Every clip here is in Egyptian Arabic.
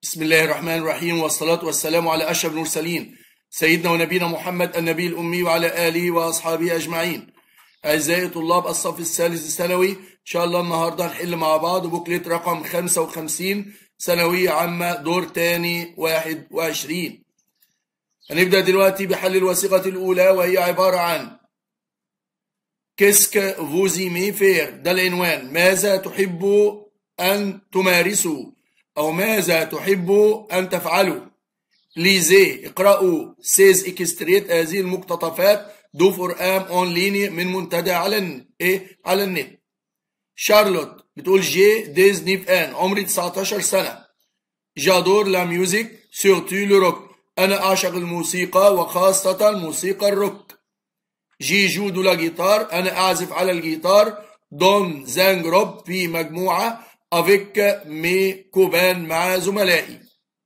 بسم الله الرحمن الرحيم والصلاة والسلام على أشرف المرسلين سيدنا ونبينا محمد النبي الأمي وعلى آله وأصحابه أجمعين أعزائي طلاب الصف الثالث الثانوي إن شاء الله النهاردة هنحل مع بعض بوكليت رقم 55 ثانوية عامة دور تاني 21 هنبدأ دلوقتي بحل الوثيقة الأولى وهي عبارة عن كيسك فوزي مي فير ده العنوان ماذا تحب أن تمارسوا أو ماذا تحب أن تفعلوا ليزي اقرأوا سيز اكستريت هذه المقتطفات دو فور ام اون ليني من منتدى على الن... ايه على النت شارلوت بتقول جي ديز نيف ان عمري 19 سنة جادور لا ميوزيك سورتو لو روك أنا أعشق الموسيقى وخاصة موسيقى الروك جي جو دو لا جيتار أنا أعزف على الجيتار دون زانج روب في مجموعة افيك مي كوبان مع زملائي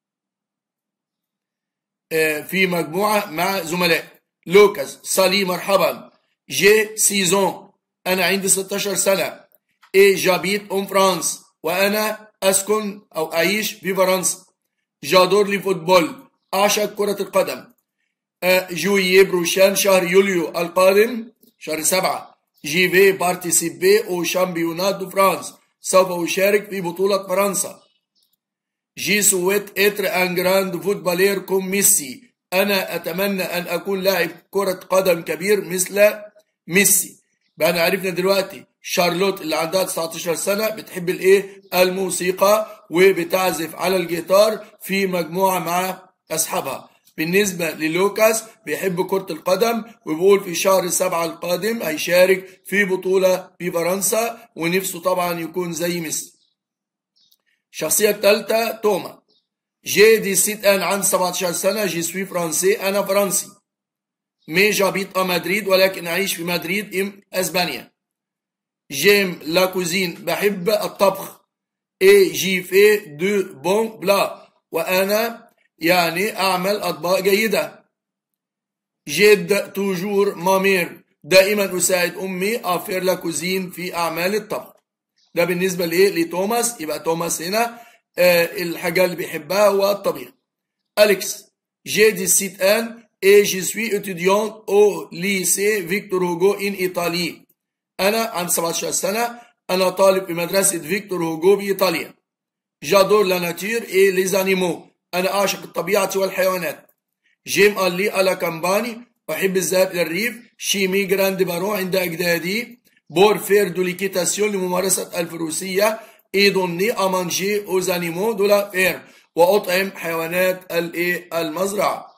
في مجموعة مع زملائي لوكاس صالي مرحبا جي سيزون أنا عندي 16 سنة إي جابيت أم فرانس وأنا أسكن أو أعيش في فرنسا جادور لي فوتبول أعشق كرة القدم جويي بروشان شهر يوليو القادم شهر سبعة جي في بارتيسيبي أو شامبيونات دو فرانس سوف أشارك في بطولة فرنسا جي سويت إتر أن جراند فوتبالير كوم ميسي أنا أتمنى أن أكون لاعب كرة قدم كبير مثل ميسي بقى أنا عرفنا دلوقتي شارلوت اللي عندها 19 سنة بتحب الإيه الموسيقى وبتعزف على الجيتار في مجموعة مع أصحابها بالنسبة للوكاس بيحب كرة القدم وبيقول في شهر سبعة القادم هيشارك في بطولة في فرنسا ونفسه طبعا يكون زي ميسي الشخصية الثالثة توما جي دي سيت ان عن 17 سنة جي سوي فرنسي أنا فرنسي مي جابيت مدريد ولكن أعيش في مدريد إم أسبانيا جيم لا كوزين بحب الطبخ اي جي في دو بون بلا وأنا يعني أعمل أطباق جيدة جد توجور مامير دائما أساعد أمي أفير لا كوزين في أعمال الطبخ ده بالنسبة لإيه لتوماس يبقى توماس هنا آه الحاجة اللي بيحبها هو الطبيخ أليكس جي دي سيت أن et je suis étudiant au lycée Victor Hugo in Italie أنا عندي 17 سنة أنا طالب في مدرسة فيكتور هوغو بإيطاليا جادور لا ناتور et les animaux أنا أعشق الطبيعة والحيوانات جيم ألي على كامباني أحب الذهاب إلى الريف شيمي جراند بارون عند أجدادي بور فير دو ليكيتاسيون لممارسة الفروسية إيدوني أمانجي أوز أنيمو دو لا فير وأطعم حيوانات المزرعة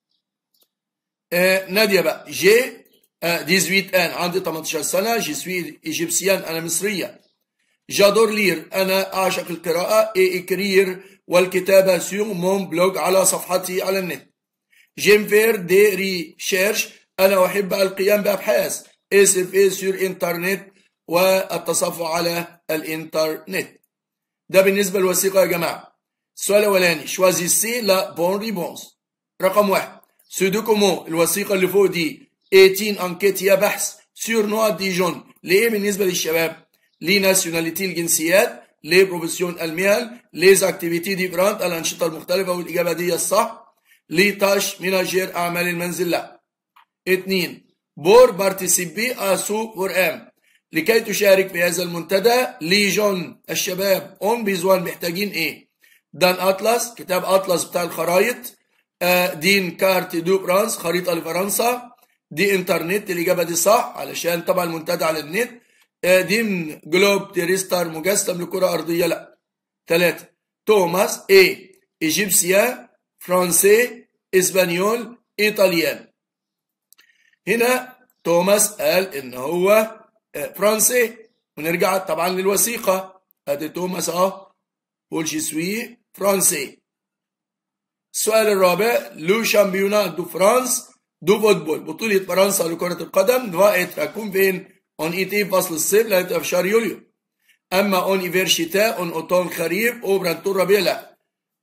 آه نادية بقى جي آه 18 آن عندي 18 سنة جي سوي إيجيبسيان أنا مصرية جادور لير أنا أعشق القراءة إي إكرير والكتابة سور مون بلوج على صفحتي على النت جيم فير دي ريشيرش أنا أحب القيام بأبحاث اس اف اي سور انترنت والتصفح على الانترنت ده بالنسبة للوثيقة يا جماعة السؤال الأولاني شوازيسي لا بون ريبونس رقم واحد سودوكومو الوثيقة اللي فوق دي 18 انكيت هي بحث سور نوع ديجون ليه بالنسبة للشباب ليه ناسيوناليتي الجنسيات ليه بروفيسيون المهن ليه اكتيفيتي ديفرانت الأنشطة المختلفة والإجابة دي الصح ليه تاش مناجير أعمال المنزل لا اتنين بور بارتيسيبي أسو فور أم لكي تشارك في هذا المنتدى ليجون الشباب اون بيزوان محتاجين ايه دان اطلس كتاب اطلس بتاع الخرايط آه دين كارت دو فرانس خريطة لفرنسا دي انترنت الإجابة دي صح علشان طبعا المنتدى على النت آه دين جلوب تيريستر مجسم لكرة أرضية لا ثلاثة توماس ايه ايجيبسيا فرنسي اسبانيول ايطاليان هنا توماس قال ان هو فرنسي ونرجع طبعا للوثيقة ادي توماس اهو بول جي سوي فرنسي السؤال الرابع لو شامبيونات دو فرانس دو فوتبول بطولة فرنسا لكرة القدم دوائت هتكون فين؟ اون ايتي فصل الصيف لا في شهر يوليو اما اون ايفير شتاء اون اوتون خريف او برانتور ربيع لا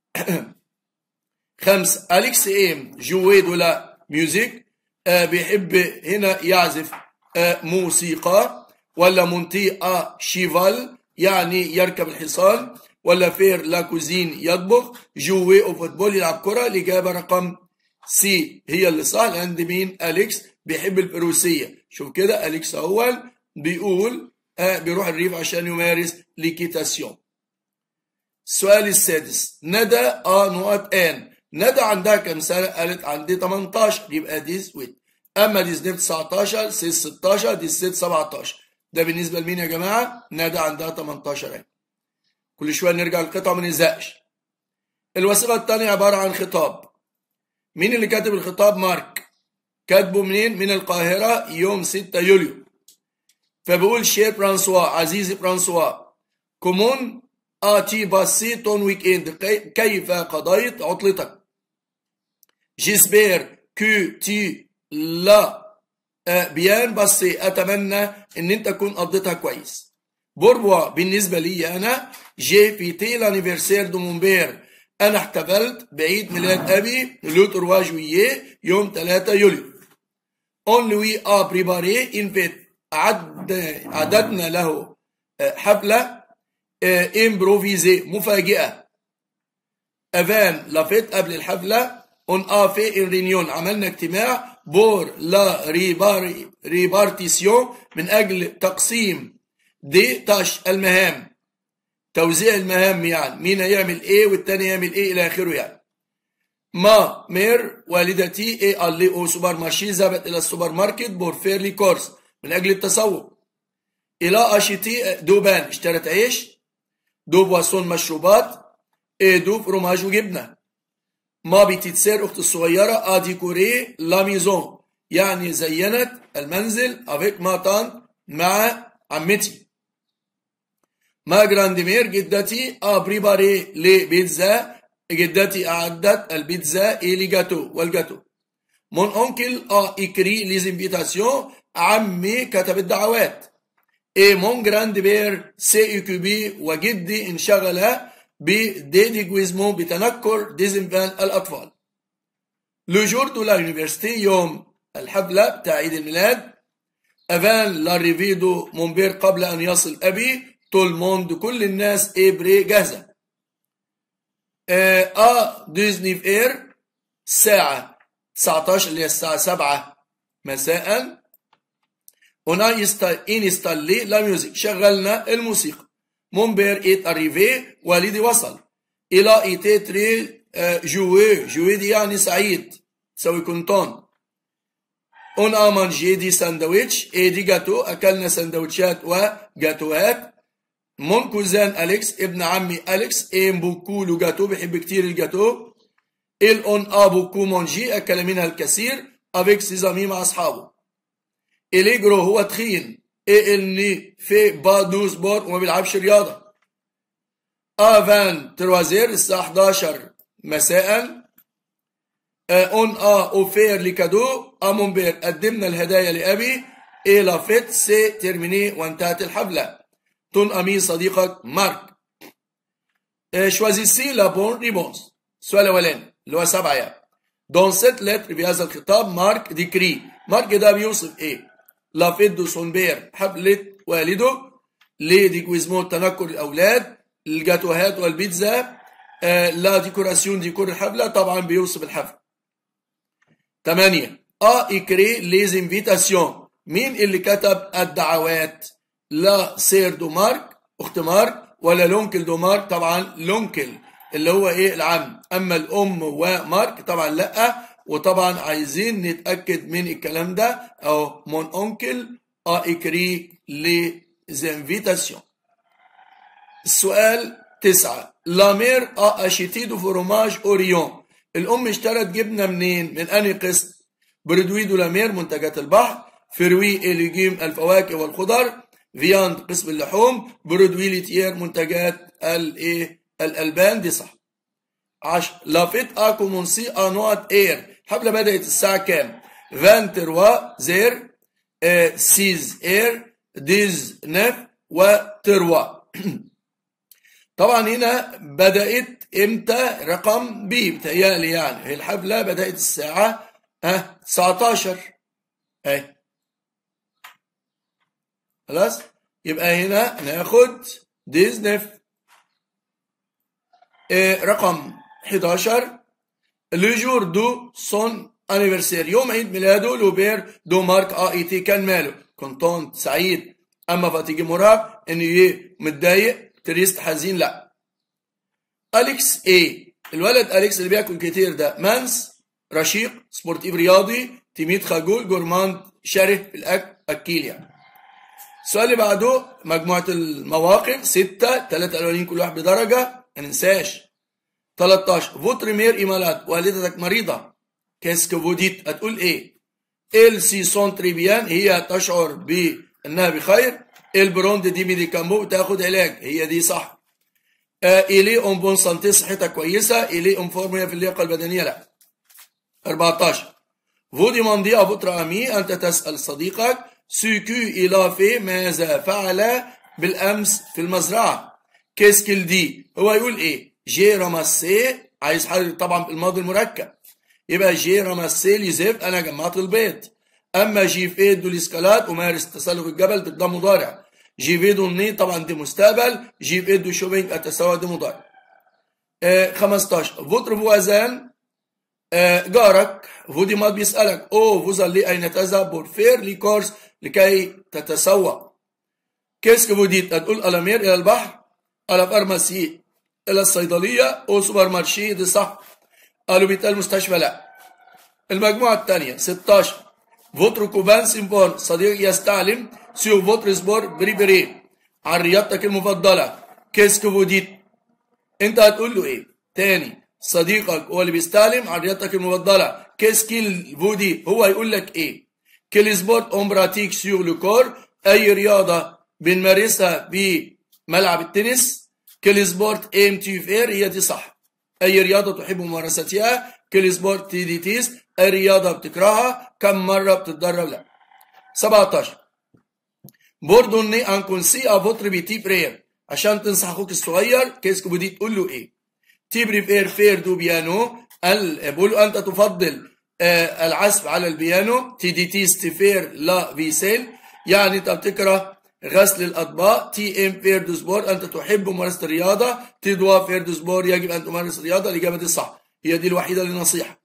خمس اليكس ايم جوي دولا ميوزيك آه بيحب هنا يعزف آه موسيقى ولا مونتي ا شيفال يعني يركب الحصان ولا فير لا كوزين يطبخ جوي او فوتبول يلعب كرة الإجابة رقم سي هي اللي صح عند مين أليكس بيحب الفروسية شوف كده أليكس أول بيقول آه بيروح الريف عشان يمارس ليكيتاسيون السؤال السادس ندى اه نقط ان ندى عندها كم سنة قالت عندي 18 يبقى دي سويت اما دي سنيف 19 سيس 16 دي ست 17 ده بالنسبة لمين يا جماعة ندى عندها 18 اهي كل شوية نرجع القطعة ما نزهقش الوثيقة الثانية عبارة عن خطاب مين اللي كاتب الخطاب مارك كاتبه منين من القاهرة يوم 6 يوليو فبقول شير فرانسوا عزيزي فرانسوا كومون آتي باسي تون ويك اند كيف قضيت عطلتك جيسبير كو تي لا بيان باسي اتمنى ان انت تكون قضيتها كويس بوربوا بالنسبة لي انا جي فيتي لانيفرسير دو مون بير انا احتفلت بعيد ميلاد ابي لو 3 جويي يوم 3 يوليو اون لوي ا بريباري ان فيت عد عددنا له حفلة امبروفيزي مفاجئة افان لافيت قبل الحفلة اون ا في ان رينيون عملنا اجتماع بور لا ريبار ريبارتيسيون من اجل تقسيم دي تاش المهام توزيع المهام يعني مين هيعمل ايه والتاني يعمل ايه الى اخره يعني ما مير والدتي ايه قال لي او سوبر مارشي ذهبت الى السوبر ماركت بور فيرلي كورس من اجل التسوق الى اشيتي دوبان اشترت عيش دو بواسون مشروبات ايه دو فروماج وجبنه ما بتتسير اخت الصغيره اديكوري لا ميزون يعني زينت المنزل افيك ماتان مع عمتي ما جراندمير جدتي ا بريباري لي بيتزا جدتي اعدت البيتزا اي لي جاتو والجاتو مون اونكل ا اكري لي انفيتاسيون عمي كتب الدعوات اي مون جراند بير سي اوكوبي وجدي انشغل بديديجويزمو بتنكر ديزنفان الاطفال لو جور دو لونيفرسيتي يوم الحفله بتاع عيد الميلاد افان لاريفيدو مونبير قبل ان يصل ابي تول موند كل الناس ابري جاهزه ا ديزني اير الساعه 19 اللي هي الساعه 7 مساء هنا انستالي لا ميوزك شغلنا الموسيقى مونبير ايت اريفي والدي وصل الى ايتي تري جوي جوي دي يعني سعيد تسوي كونتون اون ا مانجي دي ساندويتش اي دي جاتو اكلنا سندوتشات وجاتوهات مون كوزان اليكس ابن عمي اليكس ايم بوكو لو جاتو بيحب كتير الجاتو il on a beaucoup mangé اكل منها الكثير avec ses amis مع اصحابه اليجرو هو تخين ايه اللي في بادو سبور وما بيلعبش رياضه افان تروازير الساعه 11 مساء اون ا اوفير لكادو امونبير قدمنا الهدايا لابي اي لا فيت سي تيرميني وانتهت الحفله تون امي صديقك مارك شوازيسي لا بون ريبونس السؤال الاولاني اللي هو سبعه يعني دون سيت لتر في هذا الخطاب مارك ديكري مارك ده بيوصف ايه لا فيت دو سون بير حفله والده لديكويزمو تنكر الاولاد الجاتوهات والبيتزا آه لا ديكوراسيون ديكور الحفله طبعا بيوصف الحفله 8 ا ايكري ليز انفيتاسيون مين اللي كتب الدعوات لا سير دو مارك اخت مارك ولا لونكل دو مارك طبعا لونكل اللي هو ايه العم اما الام ومارك طبعا لا وطبعا عايزين نتاكد من الكلام ده او مون اونكل ا ايكري ليز انفيتاسيون السؤال تسعة لامير ا اشيتي دو فروماج اوريون الام اشترت جبنه منين من انهي قسم برودوي دو لامير منتجات البحر فروي اليجيم الفواكه والخضر فياند قسم اللحوم برودوي ليتير منتجات الايه الالبان دي صح 10 لافيت ا كومونسي ا نوت اير الحفله بدات الساعه كام 23 زير اه سيز اير ديز نف وتروا طبعا هنا بدأت امتى رقم بي بتهيألي يعني الحفلة بدأت الساعة ها 19 اهي خلاص يبقى هنا ناخد ديزنف آه رقم 11 le jour de son anniversaire يوم عيد ميلاده لوبير دو مارك ا اي تي كان ماله كونتونت سعيد اما فتيجي مراب انه يه متضايق تريست حزين لا اليكس اي الولد اليكس اللي بياكل كتير ده مانس رشيق سبورتيف رياضي تيميت خجول جورماند شره في الاكل اكيل يعني السؤال اللي بعده مجموعة المواقف ستة ثلاثة ألوانين كل واحد بدرجة ما ننساش 13 فوتر مير إيمالات والدتك مريضة كيسك فوديت هتقول إيه؟ ال سي سون تريبيان هي تشعر بأنها بخير البروند دي ميديكامبو تاخد علاج هي دي صح آه إلي أم بون سانتي صحتها كويسة إلي أم فورميا في اللياقة البدنية لا 14 فودي ماندي فوتر أمي أنت تسأل صديقك سيكو إلى في ماذا فعل بالأمس في المزرعة كيسكيل دي هو يقول إيه جي راماسي عايز حاجة طبعا بالماضي المركب يبقى جي راماسي ليزيف أنا جمعت البيض أما جي في دو الإسكالات أمارس تسلق الجبل ده مضارع جي في دو الني طبعا دي مستقبل جي في دو شوبينج أتسوى دي مضارع آه 15 فوتر فوازان آه جارك فودي مات بيسألك أو فوزا لي أين تذهب بورفير لي كورس لكي تتسوق كيسك فوديت هتقول ألامير إلى البحر ألا فارماسي إلى الصيدلية أو سوبر مارشي دي صح قالوا بيتقال مستشفى لا المجموعة الثانية 16 فوتر كوبان سيمبون صديق يستعلم سيو فوتر سبور بري بري عن رياضتك المفضلة كيسك فوديت انت هتقول له ايه تاني صديقك هو اللي بيستعلم عن رياضتك المفضلة كيسكيل فودي هو هيقول لك ايه كيل سبورت اون براتيك سيور لو كور اي رياضة بنمارسها بملعب التنس كل سبورت ام تي فير هي دي صح اي رياضه تحب ممارستها كل سبورت تي دي تيس اي رياضه بتكرهها كم مره بتتدرب لا 17 بوردوني ان كونسي ا فوتر بي تي برير عشان تنصح اخوك الصغير كيسكو بدي تقول له ايه تي بريفير فير دو بيانو بقول له انت تفضل آه العزف على البيانو تي دي تيس تفير لا فيسيل يعني انت بتكره غسل الأطباق تي ام فير دو سبور أنت تحب ممارسة الرياضة تي دوا فير دو سبور يجب أن تمارس الرياضة الإجابة دي صح هي دي الوحيدة للنصيحة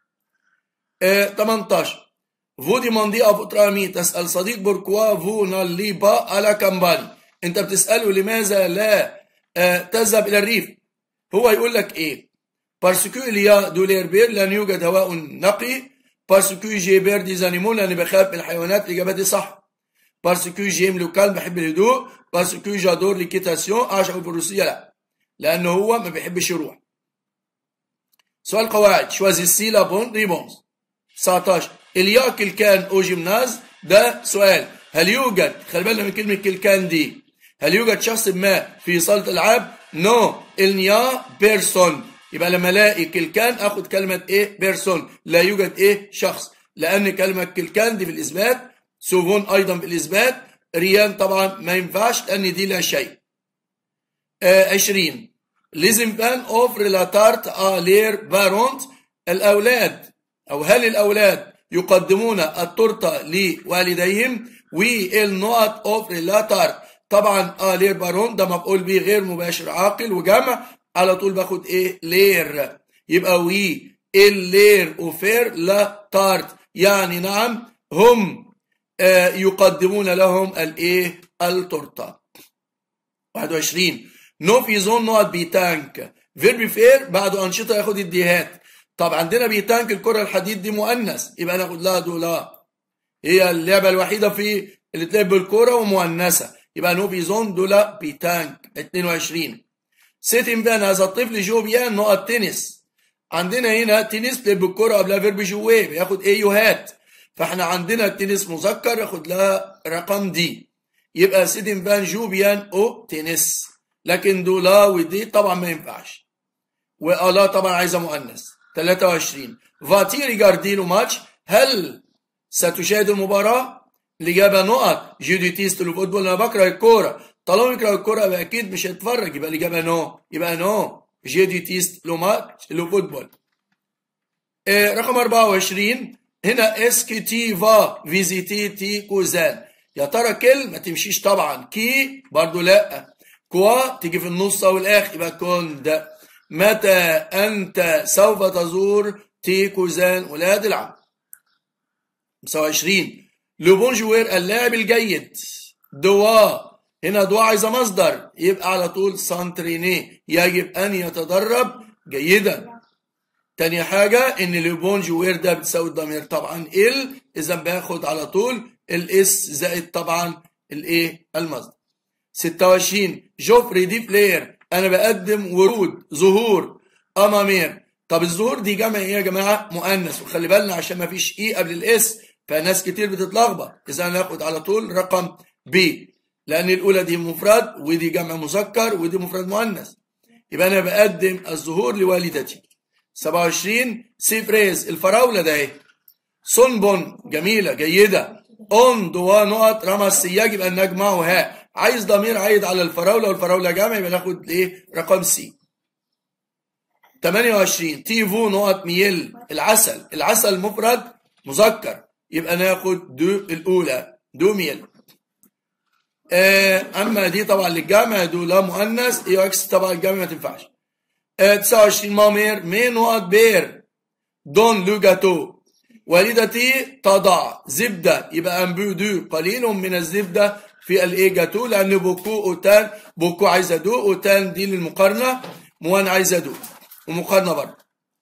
اه 18 فودي ماندي أو ترامي تسأل صديق بوركوا فو نالي با على كامباني أنت بتسأله لماذا لا اه تذهب إلى الريف هو يقول لك إيه بارسكو إليا دولير بير لن يوجد هواء نقي بارسكو جي بير دي زانيمو لأني بخاف من الحيوانات الإجابة دي صح باسكو جيم لو كالم بحب الهدوء باسكو جادور ليكيتاسيون اعشق الفروسية لا لانه هو ما بيحبش يروح سؤال قواعد شوازيسي لا بون ريبونز 19 اليا كان او جيمناز ده سؤال هل يوجد خلي بالنا من كلمة كان دي هل يوجد شخص ما في صالة العاب نو النيا بيرسون يبقى لما الاقي كان اخد كلمة ايه بيرسون لا يوجد ايه شخص لان كلمة كان دي في الاثبات سوفون ايضا بالاثبات ريان طبعا ما ينفعش لان دي لا شيء آه 20 لازم بان اوف ريلاتارت ا لير بارونت الاولاد او هل الاولاد يقدمون التورته لوالديهم والنقط اوف ريلاتارت طبعا ا لير بارونت ده مفعول به غير مباشر عاقل وجمع على طول باخد ايه لير يبقى وي اللير اوفير لا تارت يعني نعم هم يقدمون لهم الايه التورته 21 نو في زون نقط بيتانك فيرب فير بعد انشطه ياخد الديهات طب عندنا بيتانك الكره الحديد دي مؤنث يبقى ناخد لها دولا هي اللعبه الوحيده في اللي تلعب بالكره ومؤنثه يبقى نو في زون دولا بيتانك 22 سيتم بان هذا الطفل جو بيان نقط تنس عندنا هنا تنس تلعب بالكره قبلها فيرب جويه بياخد ايه يوهات فاحنا عندنا التنس مذكر ياخد لها رقم دي يبقى سيدن بان جوبيان او تنس لكن دولا ودي طبعا ما ينفعش والا طبعا عايزه مؤنث 23 فاتي ريجاردي لو ماتش هل ستشاهد المباراه الاجابه نقط جودي تيست الفوتبول انا بكره الكوره طالما يكره الكوره يبقى اكيد مش هيتفرج يبقى الاجابه نو يبقى نو جودي تيست لو ماتش لو فوتبول آه رقم 24 هنا اسكي تي فا فيزيتي تي كوزان يا ترى كل ما تمشيش طبعا كي برضو لا كوا تيجي في النص او الاخر يبقى كوند متى أنت سوف تزور تي كوزان ولاد العم 25 لو بونجوير اللاعب الجيد دوا هنا دوا عايزة مصدر يبقى على طول سانتريني يجب أن يتدرب جيدا تاني حاجة إن لو بونجوير ده بتساوي الضمير طبعا ال إذا باخد على طول الاس زائد طبعا الايه المصدر 26 جوفري دي فلير انا بقدم ورود ظهور امامير طب الظهور دي جمع ايه يا جماعه مؤنث وخلي بالنا عشان ما فيش اي قبل الاس فناس كتير بتتلخبط اذا هناخد على طول رقم ب لان الاولى دي مفرد ودي جمع مذكر ودي مفرد مؤنث يبقى انا بقدم الظهور لوالدتي 27 سي فريز الفراوله ده اهي سنبون جميله جيده اون دوا نقط رمى السياج يبقى نجمعه ها عايز ضمير عايد على الفراوله والفراوله جمع يبقى ناخد ايه رقم سي 28 تيفو نقط ميل العسل العسل مفرد مذكر يبقى ناخد دو الاولى دو ميل آه اما دي طبعا للجمع دو لا مؤنث اي اكس طبعا الجمع ما تنفعش آه 29 مامير مي نقط بير دون لو جاتو والدتي تضع زبدة يبقى أنبو دو قليل من الزبدة في الايه جاتو لأن بوكو أوتان بوكو عايزة دو أوتان دي للمقارنة موان عايزة دو ومقارنة برضه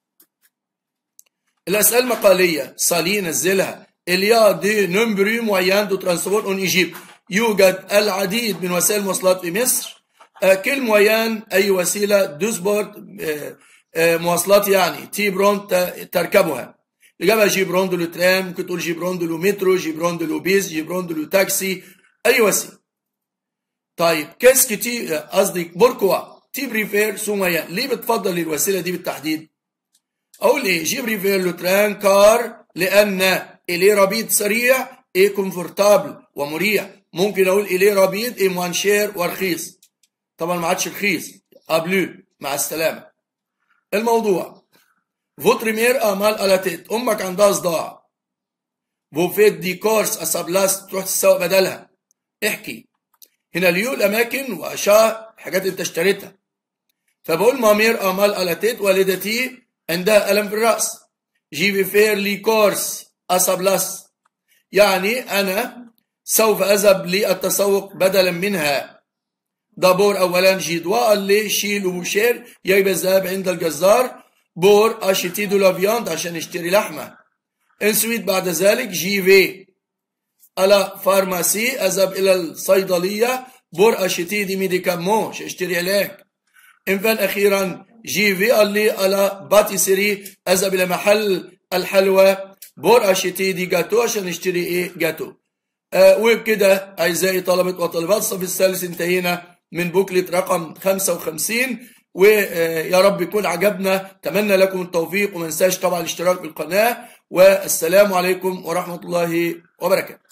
الأسئلة المقالية صالي نزلها إليا دي نمبري موين دو ترانسبور اون ايجيب يوجد العديد من وسائل المواصلات في مصر كل موين أي وسيلة دوسبورت مواصلات يعني تي برون تركبها الإجابة جيبرون دو لو ترام ممكن تقول جيبرون دو لو مترو جيبرون دو لو بيس جيبرون دو لو تاكسي أي وسيلة طيب كيس تي قصدي بوركوا تي بريفير سوميا ليه بتفضل الوسيلة دي بالتحديد؟ أقول إيه جي بريفير لو تران كار لأن إليه ربيط سريع إيه كومفورتابل ومريح ممكن أقول إليه ربيط إيه موانشير ورخيص طبعا ما عادش رخيص قبلو مع السلامة الموضوع Votre mère a mal à la tête. أمك عندها صداع. Vous faites دي كورس أسابلاس تروح تسوق بدلها. احكي. هنا اليو الأماكن وأشياء حاجات أنت اشتريتها. فبقول ما مير أمال على تيت والدتي عندها ألم في الرأس. جي في فير لي كورس أسابلاس. يعني أنا سوف أذهب للتسوق بدلا منها. دابور أولا جي دوا اللي شيل وشير يجب الذهاب عند الجزار بور اشتي دو لا فياند عشان اشتري لحمه انسويت بعد ذلك جي في على فارماسي اذهب الى الصيدليه بور اشتي دي ميديكامون اشتري علاج انفان اخيرا جي في قال لي على باتيسري اذهب الى محل الحلوى بور اشتي دي جاتو عشان اشتري ايه جاتو آه وبكده اعزائي طلبه وطالبات الصف الثالث انتهينا من بوكلت رقم 55 ويا رب يكون عجبنا اتمنى لكم التوفيق وما ننساش طبعا الاشتراك بالقناه والسلام عليكم ورحمه الله وبركاته